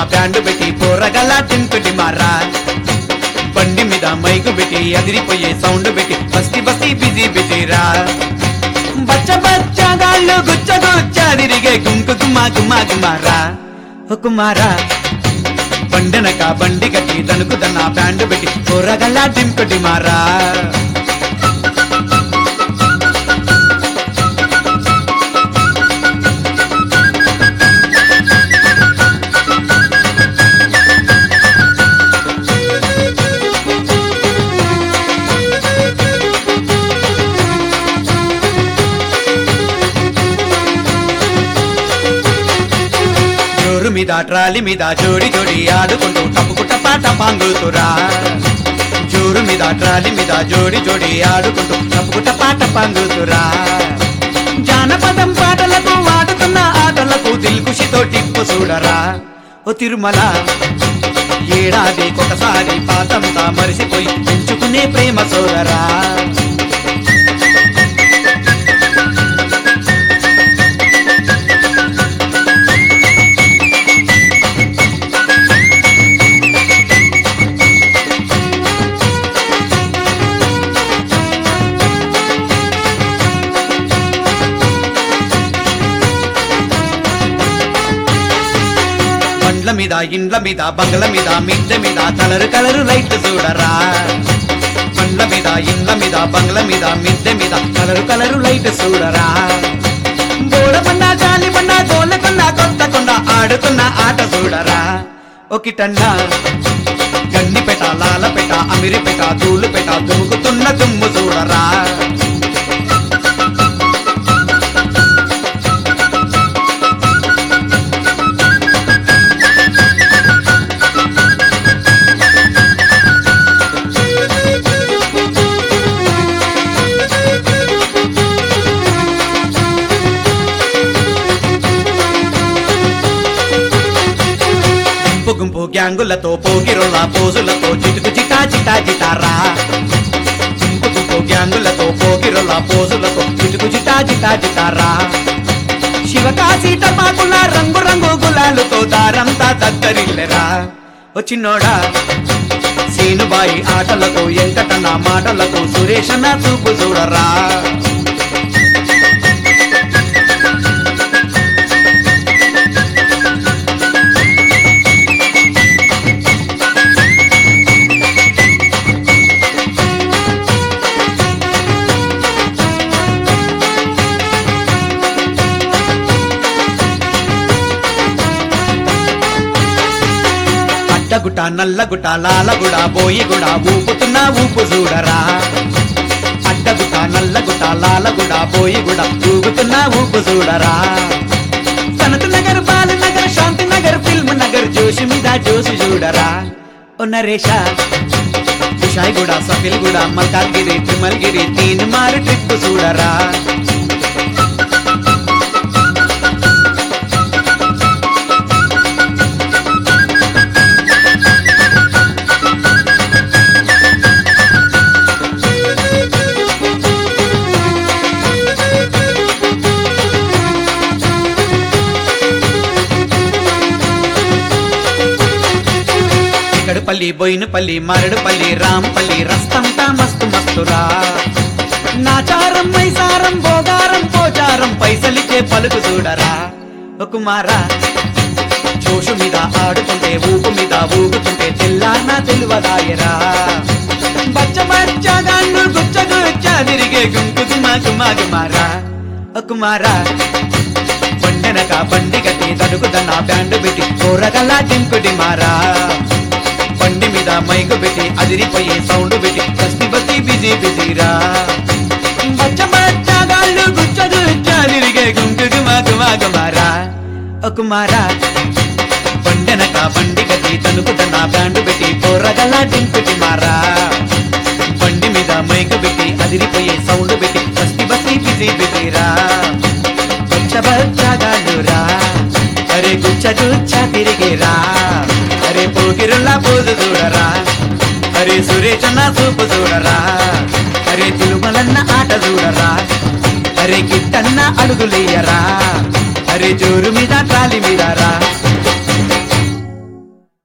band పెట్టి పోరగల టింకుటి మారా బండి మీద మైకు పెట్టి అదిరిపోయే సౌండ్ పెట్టి బస్తి బస్తి బిజీ బిజీరా బచ్చ బచ్చగాళ్ళు గుచ్చ గుచ్చ తిరిగే గుంకు గుమ్మా గుమ్మా గుమారా ఓ కుమారా బండనక బండి గట్టి తనుకు దన్న బ్యాండ్ పెట్టి పోరగల టింకుటి మారా జోరు మీద ట్రాలి మీద జోడి జోడి ఆడుకుంటూ టప్పుకు పాట పాంగుతురా జోరు మీద ట్రాలి మీద జోడి జోడి ఆడుకుంటూ టప్పుకు పాట పాంగుతురా జానపదం పాటలకు వాడుతున్న ఆటలకు దిల్కుషితో టిప్పు చూడరా ఓ తిరుమల ఏడాదికొకసారి పాతంతా మరిసిపోయి పెంచుకునే ప్రేమ సోదరా బండ్ల మీద ఇండ్ల మీద బంగ్ల మీద మిద్దె మీద కలరు కలరు లైట్లు చూడరా బండ్ల మీద ఇండ్ల మీద బంగ్ల మీద మిద్దె మీద కలరు కలరు లైట్ చూడరా బోడ బండ జాలి బండ గోల కొండ కొత్త కొండ ఆడుతున్న ఆట చూడరా ఒకటన్నా గన్నిపెట లాలపెట అమిరిపెట ధూళుపెట దుముకుతున్న దుమ్ము చూడరా గుంపు గుంపు గ్యాంగులతో పోగిరోళ్ళ పోజులతో చిటుకు చిటా చిటా చిటారా గుంపు గుంపు గ్యాంగులతో పోగిరోళ్ళ పోజులతో చిటుకు చిటా చిటా చిటారా శివకాశి టపాకుల రంగు రంగు గులాలతో దారంతా దద్దరిల్లెరా వచ్చినోడా సీనుబాయి ఆటలతో ఎంకటన్న మాటలతో సురేషన్న చూపు చూడరా అడ్డగుట నల్లగుట లాలగుడ బోయిగుడ ఊపుతున్న ఊపు చూడరా అడ్డగుట నల్లగుట లాలగుడ బోయిగుడ ఊగుతున్న ఊపు చూడరా సనత్ నగర్ బాల్ నగర్ శాంతి నగర్ ఫిల్మ్ నగర్ జోషి మీద జోషి చూడరా ఓ నరేష విషాయ్ కూడా సఫిల్ కూడా మల్కాజ్గిరి తిమల్గిరి తీన్ మారు ట్రిప్ చూడరా ఇక్కడపల్లి బోయినపల్లి మరడుపల్లి రాంపల్లి రస్తంతా మస్తు మస్తురా నాచారం మైసారం భోగారం పోచారం పైసలిచ్చే పలుకు చూడరా ఓ కుమారా జోషు మీద ఆడుతుంటే ఊపు మీద ఊగుతుంటే తెల్లానా తెలివదాయరా బచ్చ బచ్చగాళ్ళు గుచ్చ గుచ్చ తిరిగే గుంకు గుమా గుమా గుమారా ఓ కుమారా బండెనక బండి గట్టి తడుకుదన్న బ్యాండ్ పెట్టి కూరగల్లా టింకుటి మారా బండి మీద మైకు పెట్టి అదిరిపోయే సౌండ్ పెట్టి బస్తి బస్తి బిజీ బిజీరా బచ్చ బచ్చగాళ్ళు గుచ్చ గుచ్చ తిరిగే గుంకు గుమా గుమా గుమారా ఓ కుమారా బండెనక బండి గట్టి తనుకుదన్న బ్యాండ్ పెట్టి కూరగల్లా టింకుటి మారా బండి మీద మైకు పెట్టి అదిరిపోయే సౌండ్ పెట్టి బస్తి బస్తి బిజీ బిజీరా బచ్చ బచ్చగాళ్ళురా అరే గుచ్చ గుచ్చ తిరిగిరా అరే పోకిరుల్లా పోజు చూడరా అరే సురేషన్న చూపు చూడరా అరే తిరుమలన్న ఆట చూడరా అరే గిట్టన్న అడుగులేయరా అరే జోరు మీద ట్రాలి మీద రా